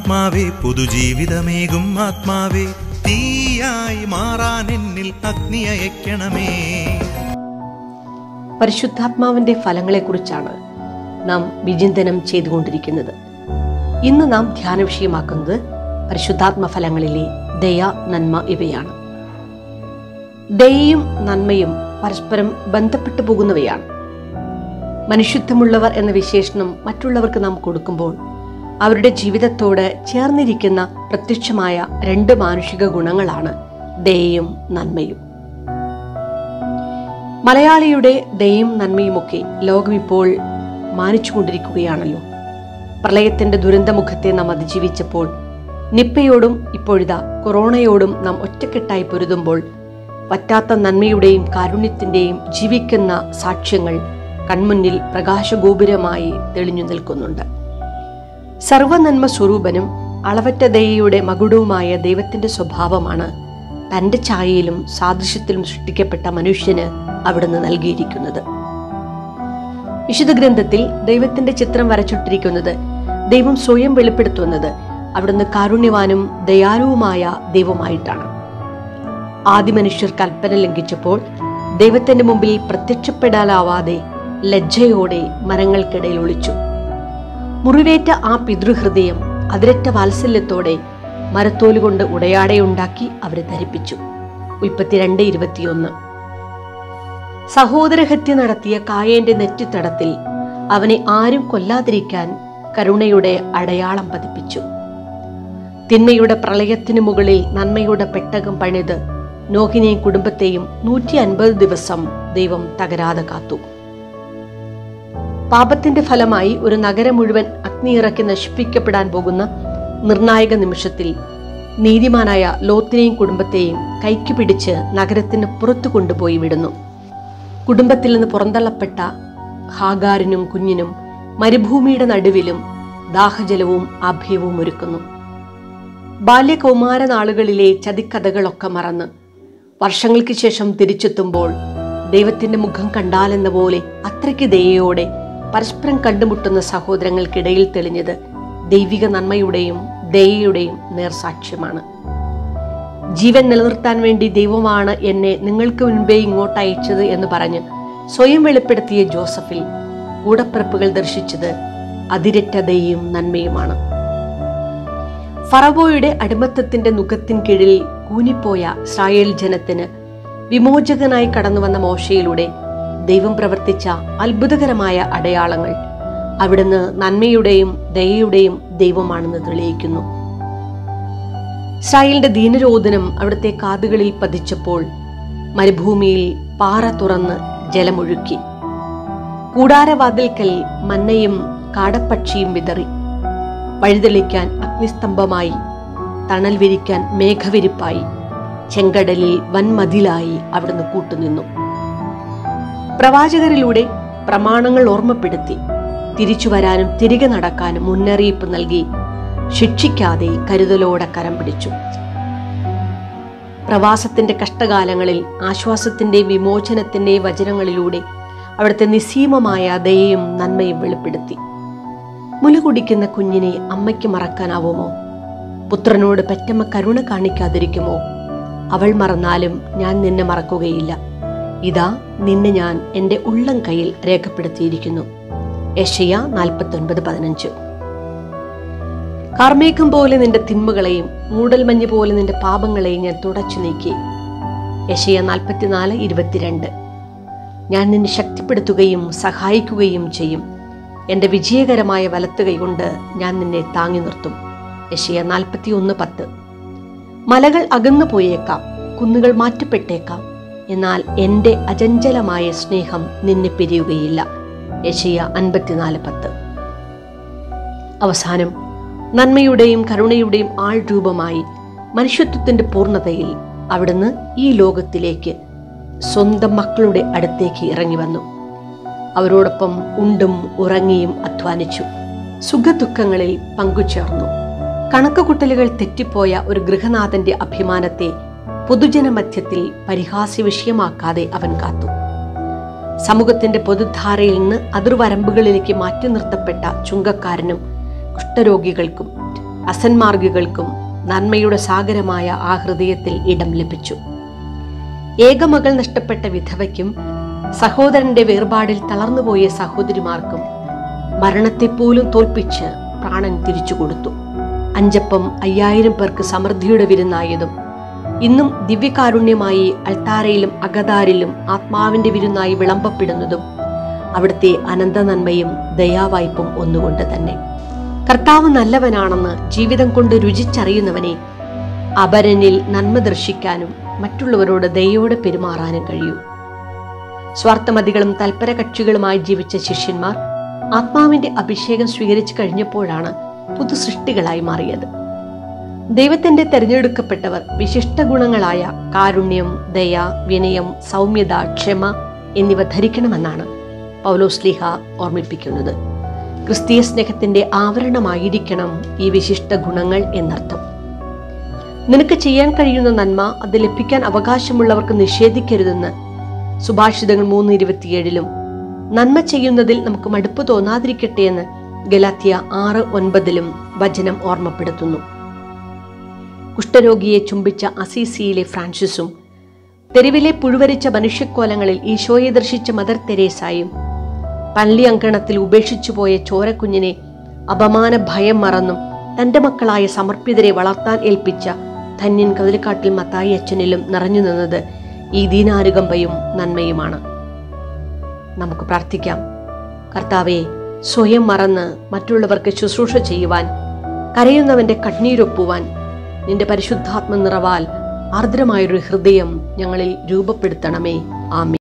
ആത്മാവേ പുതുജീവിതമേകും ആത്മാവേ തീയായി മാറാൻ എന്നിൽ അഗ്നി അയക്കണമേ പരിശുദ്ധാത്മാവിന്റെ ഫലങ്ങളെക്കുറിച്ചാണ് നാം വിചിന്തനം ചെയ്തുകൊണ്ടിരിക്കുന്നത് ഇന്ന് നാം ധ്യാന വിഷയമാക്കുന്നത് പരിശുദ്ധാത്മ ഫലങ്ങളിലെ ദയ നന്മ ഇവയാണ് ദയയും നന്മയും പരസ്പരം ബന്ധപ്പെട്ടു പോകുന്നവയാണ് മനുഷ്യത്വമുള്ളവർ എന്ന വിശേഷണം മറ്റുള്ളവർക്ക് നാം കൊടുക്കുമ്പോൾ അവരുടെ ജീവിതത്തോട് ചേർന്നിരിക്കുന്ന പ്രത്യക്ഷമായ രണ്ട് മാനുഷിക ഗുണങ്ങളാണ് ദയയും നന്മയും മലയാളിയുടെ ദയയും നന്മയുമൊക്കെ ലോകം ഇപ്പോൾ മാനിച്ചുകൊണ്ടിരിക്കുകയാണല്ലോ പ്രളയത്തിന്റെ ദുരന്തമുഖത്തെ നാം അതിജീവിച്ചപ്പോൾ നിപ്പയോടും ഇപ്പോഴിതാ കൊറോണയോടും നാം ഒറ്റക്കെട്ടായി പൊരുതുമ്പോൾ പറ്റാത്ത നന്മയുടെയും കാരുണ്യത്തിന്റെയും ജീവിക്കുന്ന സാക്ഷ്യങ്ങൾ കൺമുന്നിൽ പ്രകാശഗോപുരമായി തെളിഞ്ഞു നിൽക്കുന്നുണ്ട് സർവനന്മ സ്വരൂപനും അളവറ്റ ദയയുടെ മകുടവുമായ ദൈവത്തിന്റെ സ്വഭാവമാണ് തന്റെ ഛായയിലും സാദൃശ്യത്തിലും സൃഷ്ടിക്കപ്പെട്ട മനുഷ്യന് അവിടുന്ന് നൽകിയിരിക്കുന്നത് വിശുദ്ധ ഗ്രന്ഥത്തിൽ ദൈവത്തിന്റെ ചിത്രം വരച്ചിട്ടിരിക്കുന്നത് ദൈവം സ്വയം വെളിപ്പെടുത്തുന്നത് അവിടുന്ന് കാരുണ്യവാനും ദയാലുവുമായ ദൈവമായിട്ടാണ് ആദ്യ മനുഷ്യർ കൽപ്പന ലംഘിച്ചപ്പോൾ ദൈവത്തിന്റെ മുമ്പിൽ പ്രത്യക്ഷപ്പെടാനാവാതെ ലജ്ജയോടെ മരങ്ങൾക്കിടയിൽ ഒളിച്ചു മുറിവേറ്റ ആ പിതൃഹൃദയം അതിരറ്റ വാത്സല്യത്തോടെ മരത്തോലുകൊണ്ട് ഉടയാടയുണ്ടാക്കി അവരെ ധരിപ്പിച്ചു ഉൽപ്പത്തി രണ്ട് ഇരുപത്തിയൊന്ന് സഹോദരഹത്യ നടത്തിയ കായേന്റെ നെറ്റിത്തടത്തിൽ അവനെ ആരും കൊല്ലാതിരിക്കാൻ കരുണയുടെ അടയാളം പതിപ്പിച്ചു തിന്മയുടെ പ്രളയത്തിനു മുകളിൽ നന്മയുടെ പെട്ടകം പണിത് നോഹിനെയും കുടുംബത്തെയും നൂറ്റി അൻപത് ദിവസം ദൈവം തകരാതെ കാത്തു പാപത്തിന്റെ ഫലമായി ഒരു നഗരം മുഴുവൻ അഗ്നിയിറക്കി നശിപ്പിക്കപ്പെടാൻ പോകുന്ന നിർണായക നിമിഷത്തിൽ നീതിമാനായ ലോത്തിനെയും കുടുംബത്തെയും കൈക്ക് പിടിച്ച് നഗരത്തിന് പുറത്തു കൊണ്ടുപോയി വിടുന്നു കുടുംബത്തിൽ നിന്ന് പുറന്തള്ളപ്പെട്ട ഹാഗാരിനും കുഞ്ഞിനും മരുഭൂമിയുടെ നടുവിലും ദാഹജലവും അഭയവും ഒരുക്കുന്നു ബാല്യകൗമാര നാളുകളിലെ ചതിക്കഥകളൊക്കെ മറന്ന് വർഷങ്ങൾക്ക് ശേഷം തിരിച്ചെത്തുമ്പോൾ ദൈവത്തിന്റെ മുഖം കണ്ടാലെന്ന പോലെ അത്രയ്ക്ക് ദയയോടെ പരസ്പരം കണ്ടുമുട്ടുന്ന സഹോദരങ്ങൾക്കിടയിൽ തെളിഞ്ഞത് ദൈവിക നന്മയുടെയും ദയയുടെയും നേർസാക്ഷ്യമാണ് ജീവൻ നിലനിർത്താൻ വേണ്ടി ദൈവമാണ് എന്നെ നിങ്ങൾക്ക് മുൻപേ ഇങ്ങോട്ട് അയച്ചത് എന്ന് പറഞ്ഞ് സ്വയം വെളിപ്പെടുത്തിയ ജോസഫിൽ കൂടപ്പിറപ്പുകൾ ദർശിച്ചത് അതിരറ്റ ദയയും നന്മയുമാണ് ഫറവോയുടെ അടിമത്തത്തിന്റെ മുഖത്തിൻ കീഴിൽ കൂനിപ്പോയ ഇസ്രായേൽ ജനത്തിന് വിമോചകനായി കടന്നുവന്ന മോശയിലൂടെ ദൈവം പ്രവർത്തിച്ച അത്ഭുതകരമായ അടയാളങ്ങൾ അവിടുന്ന് നന്മയുടെയും ദയയുടെയും ദൈവമാണെന്ന് തെളിയിക്കുന്നു ഇസ്രായേലിന്റെ ദീനരോധനം അവിടുത്തെ കാതുകളിൽ പതിച്ചപ്പോൾ മരുഭൂമിയിൽ പാറ തുറന്ന് ജലമൊഴുക്കി കൂടാരവാതിൽക്കൽ മന്നയും കാടപ്പക്ഷിയും വിതറി വഴിതെളിക്കാൻ അഗ്നിസ്തംഭമായി തണൽ വിരിക്കാൻ മേഘവിരിപ്പായി ചെങ്കടലിൽ വൻമതിലായി അവിടുന്ന് കൂട്ടുനിന്നു പ്രവാചകരിലൂടെ പ്രമാണങ്ങൾ ഓർമ്മപ്പെടുത്തി തിരിച്ചു വരാനും തിരികെ നടക്കാനും മുന്നറിയിപ്പ് നൽകി ശിക്ഷിക്കാതെ കരുതലോടെ കരം പിടിച്ചു പ്രവാസത്തിന്റെ കഷ്ടകാലങ്ങളിൽ ആശ്വാസത്തിന്റെയും വിമോചനത്തിന്റെയും വചനങ്ങളിലൂടെ അവിടുത്തെ നിസ്സീമമായ ദയയും നന്മയും വെളിപ്പെടുത്തി മുല കുടിക്കുന്ന കുഞ്ഞിനെ അമ്മയ്ക്ക് മറക്കാനാവുമോ പുത്രനോട് പെറ്റമ്മ കരുണ കാണിക്കാതിരിക്കുമോ അവൾ മറന്നാലും ഞാൻ നിന്നെ മറക്കുകയില്ല ഇതാ നിന്നെ ഞാൻ എൻ്റെ ഉള്ളം കയ്യിൽ രേഖപ്പെടുത്തിയിരിക്കുന്നു യഷയ നാൽപ്പത്തൊൻപത് പതിനഞ്ച് കാർമേഘം പോലെ നിന്റെ തിന്മകളെയും മൂടൽമഞ്ഞ് പോലെ നിന്റെ പാപങ്ങളെയും ഞാൻ തുടച്ചു നീക്കി യശയ നാൽപ്പത്തിനാല് ഇരുപത്തിരണ്ട് ഞാൻ നിന്നെ ശക്തിപ്പെടുത്തുകയും സഹായിക്കുകയും ചെയ്യും എൻ്റെ വിജയകരമായ വലത്തുകൈ കൊണ്ട് ഞാൻ നിന്നെ താങ്ങി നിർത്തും യശയ നാൽപ്പത്തി ഒന്ന് പത്ത് മലകൾ അകന്നു പോയേക്കാം കുന്നുകൾ മാറ്റപ്പെട്ടേക്കാം എന്നാൽ എൻ്റെ അചഞ്ചലമായ സ്നേഹം നിന്നെ പിരിയുകയില്ല യശയ അൻപത്തിനാല് പത്ത് അവസാനം നന്മയുടെയും കരുണയുടെയും ആൾ രൂപമായി മനുഷ്യത്വത്തിന്റെ പൂർണ്ണതയിൽ അവിടുന്ന് ഈ ലോകത്തിലേക്ക് സ്വന്തം മക്കളുടെ അടുത്തേക്ക് ഇറങ്ങി വന്നു അവരോടൊപ്പം ഉണ്ടും ഉറങ്ങിയും അധ്വാനിച്ചു സുഖദുഃഖങ്ങളിൽ പങ്കുചേർന്നു കണക്കുകൂട്ടലുകൾ തെറ്റിപ്പോയ ഒരു ഗൃഹനാഥന്റെ അഭിമാനത്തെ പൊതുജനമധ്യത്തിൽ പരിഹാസ്യ വിഷയമാക്കാതെ അവൻ കാത്തു സമൂഹത്തിന്റെ പൊതുധാരയിൽ നിന്ന് അതിർവരമ്പുകളിലേക്ക് മാറ്റി നിർത്തപ്പെട്ട ചുങ്കക്കാരനും കുഷ്ഠരോഗികൾക്കും അസന്മാർഗികൾക്കും നന്മയുടെ സാഗരമായ ആ ഹൃദയത്തിൽ ഇടം ലഭിച്ചു ഏകമകൾ നഷ്ടപ്പെട്ട വിധവയ്ക്കും സഹോദരന്റെ വേർപാടിൽ തളർന്നുപോയ സഹോദരിമാർക്കും മരണത്തെപ്പോലും തോൽപ്പിച്ച് പ്രാണൻ തിരിച്ചു കൊടുത്തു അഞ്ചപ്പം അയ്യായിരം പേർക്ക് സമൃദ്ധിയുടെ വിരുന്നായതും ഇന്നും ദിവ്യകാരുണ്യമായി അൾത്താരയിലും അകതാരിലും ആത്മാവിന്റെ വിരുന്നായി വിളമ്പപ്പെടുന്നതും അവിടുത്തെ അനന്ത നന്മയും ദയാവായ്പും ഒന്നുകൊണ്ട് തന്നെ കർത്താവ് നല്ലവനാണെന്ന് ജീവിതം കൊണ്ട് രുചിച്ചറിയുന്നവനെ അപരനിൽ നന്മ ദർശിക്കാനും മറ്റുള്ളവരോട് ദയോടെ പെരുമാറാനും കഴിയൂ സ്വാർത്ഥമതികളും തൽപര കക്ഷികളുമായി ജീവിച്ച ശിഷ്യന്മാർ ആത്മാവിന്റെ അഭിഷേകം സ്വീകരിച്ചു കഴിഞ്ഞപ്പോഴാണ് പുതു സൃഷ്ടികളായി മാറിയത് ദൈവത്തിന്റെ തെരഞ്ഞെടുക്കപ്പെട്ടവർ വിശിഷ്ട ഗുണങ്ങളായ കാരുണ്യം ദയ വിനയം സൗമ്യത ക്ഷമ എന്നിവ ധരിക്കണമെന്നാണ് പൗലോസ്ലിഹ ഓർമ്മിപ്പിക്കുന്നത് ക്രിസ്തീയ സ്നേഹത്തിന്റെ ആവരണമായിരിക്കണം ഈ വിശിഷ്ട ഗുണങ്ങൾ എന്നർത്ഥം നിനക്ക് ചെയ്യാൻ കഴിയുന്ന നന്മ അത് ലഭിക്കാൻ അവകാശമുള്ളവർക്ക് നിഷേധിക്കരുതെന്ന് സുഭാഷിതങ്ങൾ മൂന്ന് ഇരുപത്തിയേഴിലും നന്മ ചെയ്യുന്നതിൽ നമുക്ക് മടുപ്പ് തോന്നാതിരിക്കട്ടെ എന്ന് ഗലാത്തിയ ആറ് ഒൻപതിലും വചനം ഓർമ്മപ്പെടുത്തുന്നു കുഷ്ഠരോഗിയെ ചുംബിച്ച അസീസിയിലെ ഫ്രാൻസിസും തെരുവിലെ പുഴുവരിച്ച മനുഷ്യക്കോലങ്ങളിൽ ഈശോയെ ദർശിച്ച മദർ തെരേസായും പള്ളി അങ്കണത്തിൽ ഉപേക്ഷിച്ചു പോയ ചോരക്കുഞ്ഞിനെ അപമാന ഭയം മറന്നും തന്റെ മക്കളായ സമർപ്പിതരെ വളർത്താൻ ഏൽപ്പിച്ച ധന്യൻ കതിലിക്കാട്ടിൽ മത്തായി അച്ഛനിലും നിറഞ്ഞു നിന്നത് ഈ ദീനാനുകമ്പയും നന്മയുമാണ് നമുക്ക് പ്രാർത്ഥിക്കാം കർത്താവെ സ്വയം മറന്ന് മറ്റുള്ളവർക്ക് ശുശ്രൂഷ ചെയ്യുവാൻ കരയുന്നവന്റെ കണ്ണീരൊപ്പുവാൻ നിന്റെ പരിശുദ്ധാത്മ നിറവാൽ ആർദ്രമായൊരു ഹൃദയം ഞങ്ങളിൽ രൂപപ്പെടുത്തണമേ ആമേ